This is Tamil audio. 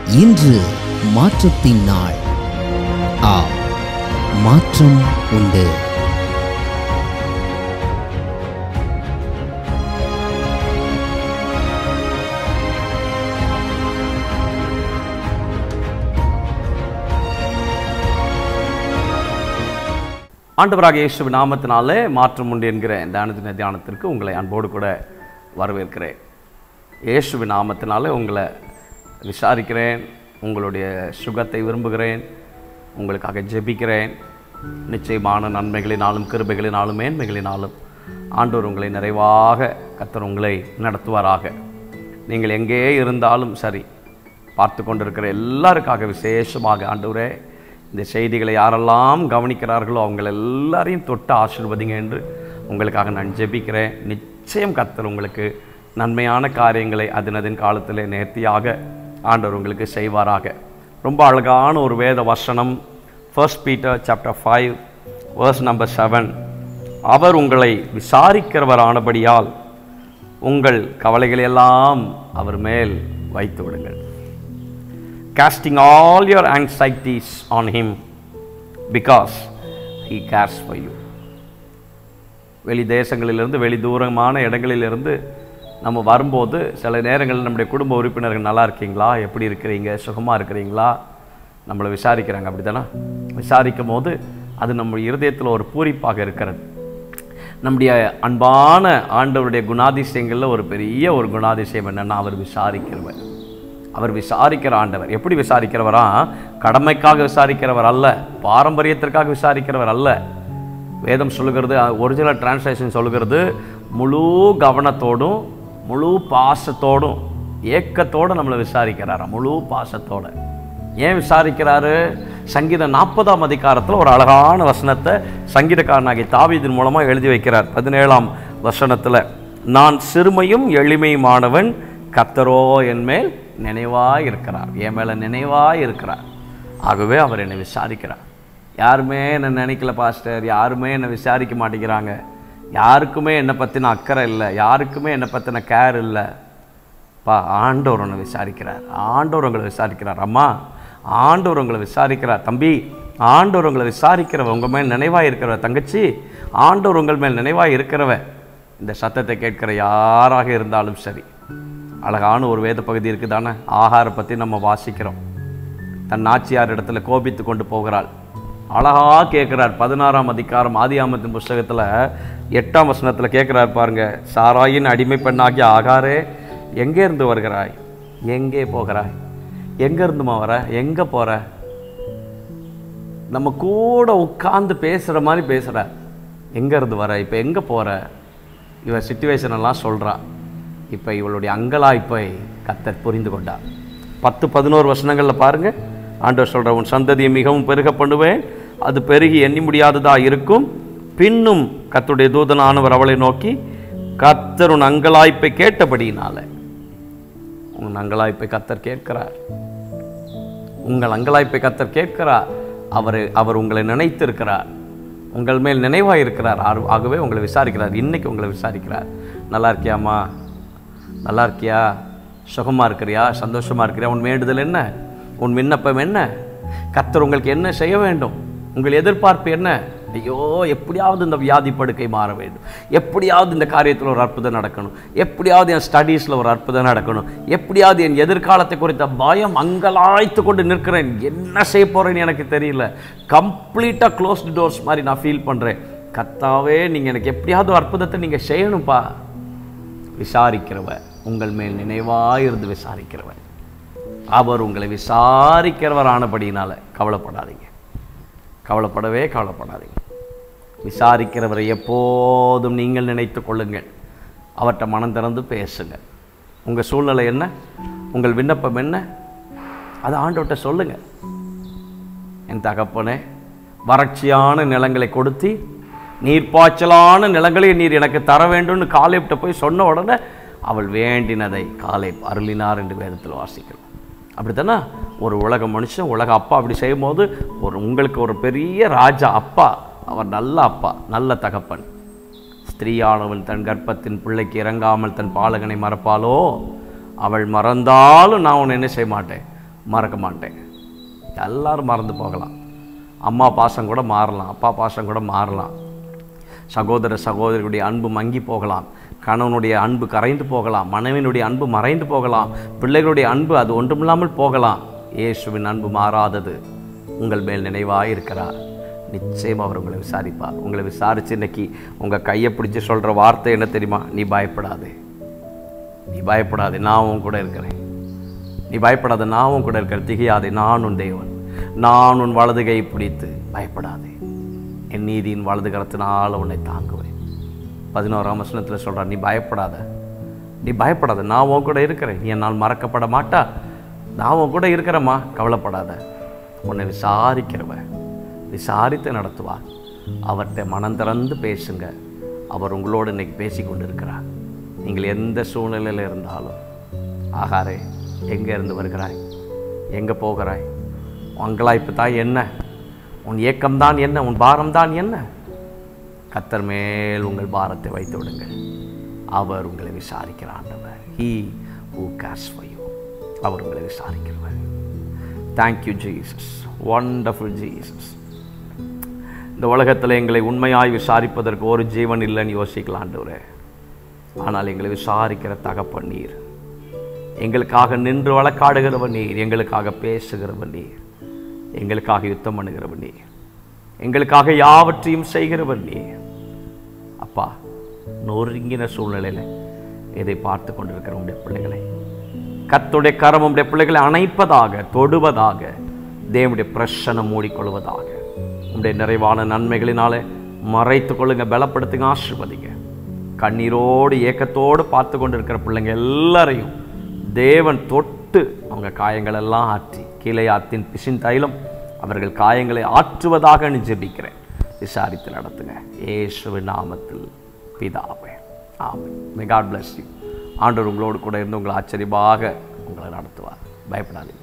இன்று மாற்றத்தின் நாள் ஆ மாற்றம் உண்டு ஆண்டவராக இயேசு நாமத்தினாலே மாற்றம் உண்டு என்கிற தியானத்தின தியானத்திற்கு உங்களை அன்போடு கூட வரவேற்கிறேன் இயேசுவி நாமத்தினாலே உங்களை விசாரிக்கிறேன் உங்களுடைய சுகத்தை விரும்புகிறேன் உங்களுக்காக ஜெபிக்கிறேன் நிச்சயமான நன்மைகளினாலும் கிருபைகளினாலும் மேன்மைகளினாலும் ஆண்டவர் உங்களை நிறைவாக கத்தர் உங்களை நடத்துவாராக நீங்கள் எங்கே இருந்தாலும் சரி பார்த்து கொண்டிருக்கிற எல்லாருக்காக விசேஷமாக ஆண்டவரே இந்த செய்திகளை யாரெல்லாம் கவனிக்கிறார்களோ அவங்க எல்லாரையும் தொட்டு ஆசீர்வதிங்க என்று உங்களுக்காக நான் ஜெபிக்கிறேன் நிச்சயம் கத்தர் உங்களுக்கு நன்மையான காரியங்களை அதனதின் காலத்தில் நேர்த்தியாக ஆண்டவர் உங்களுக்கு செய்வாராக ரொம்ப அழகான ஒரு வேத வசனம் first Peter chapter five verse number seven அவர் உங்களை விசாரிக்கிறவரானபடியால் உங்கள் கவலைகளை எல்லாம் அவர் மேல் வைத்து விடுங்கள் casting all your anxieties on him because he cares for you வெளி தேசங்களிலிருந்து வெளி தூரமான இடங்களிலிருந்து நம்ம வரும்போது சில நேரங்களில் நம்முடைய குடும்ப உறுப்பினர்கள் நல்லா இருக்கீங்களா எப்படி இருக்கிறீங்க சுகமாக இருக்கிறீங்களா நம்மளை விசாரிக்கிறாங்க அப்படி தானே விசாரிக்கும் போது அது நம்ம இருதயத்தில் ஒரு பூரிப்பாக இருக்கிறது நம்முடைய அன்பான ஆண்டவருடைய குணாதிசயங்களில் ஒரு பெரிய ஒரு குணாதிசயம் என்னென்னா அவர் விசாரிக்கிறவர் அவர் விசாரிக்கிற ஆண்டவர் எப்படி விசாரிக்கிறவரா கடமைக்காக விசாரிக்கிறவர் அல்ல பாரம்பரியத்திற்காக விசாரிக்கிறவர் அல்ல வேதம் சொல்லுகிறது ஒரிஜினல் டிரான்ஸ்லேஷன் சொல்லுகிறது முழு கவனத்தோடும் முழு பாசத்தோடும் ஏக்கத்தோடு நம்மளை விசாரிக்கிறாரா முழு பாசத்தோட ஏன் விசாரிக்கிறாரு சங்கீதம் நாற்பதாம் அதிகாரத்தில் ஒரு அழகான வசனத்தை சங்கீதக்காரனாகிய தாவீதின் மூலமாக எழுதி வைக்கிறார் பதினேழாம் வசனத்தில் நான் சிறுமையும் எளிமையுமானவன் கத்தரோ என் மேல் நினைவாய் இருக்கிறார் என் மேலே நினைவாய் இருக்கிறார் ஆகவே அவர் என்னை விசாரிக்கிறார் யாருமே என்னை நினைக்கல பாஸ்டர் யாருமே என்னை விசாரிக்க மாட்டேங்கிறாங்க யாருக்குமே என்னை பற்றின அக்கறை இல்லை யாருக்குமே என்னை பற்றின கேர் இல்லை பா ஆண்டவர் உன்னை விசாரிக்கிறார் ஆண்டவர் உங்களை விசாரிக்கிறார் அம்மா ஆண்டவர் உங்களை விசாரிக்கிறார் தம்பி ஆண்டவர் உங்களை விசாரிக்கிறவ உங்கள் மேல் நினைவாக இருக்கிறவ தங்கச்சி ஆண்டவர் உங்கள் மேல் நினைவாக இருக்கிறவ இந்த சத்தத்தை கேட்கிற யாராக இருந்தாலும் சரி அழகான ஒரு வேத பகுதி இருக்குதானே ஆகாரை பற்றி நம்ம வாசிக்கிறோம் தன் நாச்சியார் இடத்துல கோபித்து கொண்டு போகிறாள் அழகா கேட்குறார் பதினாறாம் அதிகாரம் ஆதியாமத்தின் புஸ்தகத்தில் எட்டாம் வசனத்தில் கேட்குறார் பாருங்க சாராயின் அடிமை பெண்ணாகிய ஆகாரே எங்கே இருந்து வருகிறாய் எங்கே போகிறாய் எங்கே இருந்துமா வர எங்கே போகிற நம்ம கூட உட்கார்ந்து பேசுகிற மாதிரி பேசுகிற எங்கே இருந்து வர இப்போ எங்கே போகிற இவன் சுச்சுவேஷன் எல்லாம் சொல்கிறா இப்போ இவளுடைய அங்கலாய்ப்பை கத்தர் புரிந்து கொண்டார் பத்து பதினோரு வருஷங்களில் பாருங்கள் ஆண்டவர் சொல்கிற உன் சந்ததியை மிகவும் பெருக பண்ணுவேன் அது பெருகி எண்ணி முடியாததா இருக்கும் பின்னும் கத்துடைய தூதனானவர் அவளை நோக்கி கத்தர் உன் அங்கலாய்ப்பை கேட்டபடியினால உன் அங்கலாய்ப்பை கத்தர் கேட்கிறார் உங்கள் அங்கலாய்ப்பை கத்தர் கேட்கிறார் அவர் அவர் உங்களை நினைத்திருக்கிறார் உங்கள் மேல் நினைவாக இருக்கிறார் ஆறு- ஆகவே உங்களை விசாரிக்கிறார் இன்னைக்கு உங்களை விசாரிக்கிறார் நல்லா இருக்கியாம்மா நல்லா இருக்கியா சுகமாக இருக்கிறியா சந்தோஷமாக இருக்கிறியா உன் வேண்டுதல் என்ன உன் விண்ணப்பம் என்ன கத்தர் உங்களுக்கு என்ன செய்ய வேண்டும் உங்கள் எதிர்பார்ப்பு என்ன ஐயோ எப்படியாவது இந்த வியாதி படுக்கை மாற வேண்டும் எப்படியாவது இந்த காரியத்தில் ஒரு அற்புதம் நடக்கணும் எப்படியாவது என் ஸ்டடீஸில் ஒரு அற்புதம் நடக்கணும் எப்படியாவது என் எதிர்காலத்தை குறித்த பயம் அங்கலாய்த்து கொண்டு நிற்கிறேன் என்ன செய்ய போகிறேன்னு எனக்கு தெரியல கம்ப்ளீட்டாக க்ளோஸ்டு டோர்ஸ் மாதிரி நான் ஃபீல் பண்ணுறேன் கத்தாவே நீங்கள் எனக்கு எப்படியாவது ஒரு அற்புதத்தை நீங்கள் செய்யணும்ப்பா விசாரிக்கிறவர் உங்கள் மேல் நினைவாக இருந்து விசாரிக்கிறவர் அவர் உங்களை விசாரிக்கிறவர் ஆனபடியினால கவலைப்படாதீங்க கவலைப்படவே கவலைப்படாதீங்க விசாரிக்கிறவரை எப்போதும் நீங்கள் நினைத்து கொள்ளுங்கள் அவர்கிட்ட மனம் திறந்து பேசுங்க உங்கள் சூழ்நிலை என்ன உங்கள் விண்ணப்பம் என்ன அதை ஆண்டவர்கிட்ட சொல்லுங்க என் தகப்பனே வறட்சியான நிலங்களை கொடுத்து நீர்ப்பாய்ச்சலான நிலங்களை நீர் எனக்கு தர வேண்டும்னு காலேப்ட்ட போய் சொன்ன உடனே அவள் வேண்டினதை காலை அருளினார் என்று வேதத்தில் வாசிக்கிறோம் அப்படித்தானே ஒரு உலக மனுஷன் உலக அப்பா அப்படி செய்யும்போது ஒரு உங்களுக்கு ஒரு பெரிய ராஜா அப்பா அவர் நல்ல அப்பா நல்ல தகப்பன் ஸ்திரீயானவள் தன் கர்ப்பத்தின் பிள்ளைக்கு இறங்காமல் தன் பாலகனை மறப்பாளோ அவள் மறந்தாலும் நான் உன்னை என்ன செய்ய மாட்டேன் மறக்க மாட்டேன் எல்லாரும் மறந்து போகலாம் அம்மா பாசம் கூட மாறலாம் அப்பா பாசம் கூட மாறலாம் சகோதர சகோதரிகளுடைய அன்பு மங்கி போகலாம் கணவனுடைய அன்பு கரைந்து போகலாம் மனைவினுடைய அன்பு மறைந்து போகலாம் பிள்ளைகளுடைய அன்பு அது ஒன்றுமில்லாமல் போகலாம் இயேசுவின் அன்பு மாறாதது உங்கள் மேல் நினைவாக இருக்கிறார் நிச்சயம் அவர் உங்களை விசாரிப்பார் உங்களை விசாரித்து இன்னைக்கு உங்கள் கையை பிடிச்சி சொல்கிற வார்த்தை என்ன தெரியுமா நீ பயப்படாதே நீ பயப்படாதே நான் உன் கூட இருக்கிறேன் நீ பயப்படாத நான் உன் கூட இருக்கிற திகையாதே நான் உன் தேவன் நான் உன் வலது கை பிடித்து பயப்படாதே என் நீதியின் வலது கரத்தினால் உன்னை தாங்குவேன் பதினோராம் வசனத்தில் சொல்கிறார் நீ பயப்படாத நீ பயப்படாத நான் உன் கூட இருக்கிறேன் நீ என்னால் மறக்கப்பட மாட்டா நான் உன் கூட இருக்கிறேம்மா கவலைப்படாத உன்னை விசாரிக்கிறவன் விசாரித்து நடத்துவார் அவர்கிட்ட மனம் திறந்து பேசுங்க அவர் உங்களோடு இன்னைக்கு பேசி கொண்டு இருக்கிறார் நீங்கள் எந்த சூழ்நிலையில் இருந்தாலும் ஆகாரே எங்கே இருந்து வருகிறாய் எங்கே போகிறாய் அங்கலாய்ப்பு தான் என்ன உன் ஏக்கம்தான் என்ன உன் பாரம்தான் என்ன கத்தர் மேல் உங்கள் பாரத்தை வைத்து விடுங்கள் அவர் உங்களை விசாரிக்கிற ஆண்டவர் he who cares for you அவர் உங்களை விசாரிக்கிறவர் தேங்க்யூ ஜீசஸ் வண்டர்ஃபுல் ஜீசஸ் இந்த உலகத்தில் எங்களை உண்மையாய் விசாரிப்பதற்கு ஒரு ஜீவன் இல்லைன்னு யோசிக்கலாம் ஆண்டவரே ஆனால் எங்களை விசாரிக்கிற தகப்பன் நீர் எங்களுக்காக நின்று வழக்காடுகிறவன் நீர் எங்களுக்காக பேசுகிறவன் நீர் எங்களுக்காக யுத்தம் பண்ணுகிறவன் நீர் எங்களுக்காக யாவற்றையும் செய்கிறவன் நீர் அப்பா நொறுங்கின சூழ்நிலையில் இதை பார்த்து கொண்டிருக்கிற உடைய பிள்ளைகளை கத்துடைய கரம் உடைய பிள்ளைகளை அணைப்பதாக தொடுவதாக தேவனுடைய பிரசனம் மூடிக்கொள்வதாக உடைய நிறைவான நன்மைகளினாலே மறைத்து கொள்ளுங்க பலப்படுத்துங்க ஆசிர்வதிங்க கண்ணீரோடு ஏக்கத்தோடு பார்த்து கொண்டிருக்கிற பிள்ளைங்க எல்லாரையும் தேவன் தொட்டு அவங்க காயங்கள் எல்லாம் ஆற்றி கீழையாத்தின் பிசின் தைலம் அவர்கள் காயங்களை ஆற்றுவதாக நான் ஜெபிக்கிறேன் விசாரித்து நடத்துங்க இயேசுவின் நாமத்தில் பிதாவே ஆமென் மே காட் bless you ஆண்டவர் உங்களோடு கூட இருந்து உங்களை ஆச்சரியமாக உங்களை நடத்துவார் பயப்படாதீங்க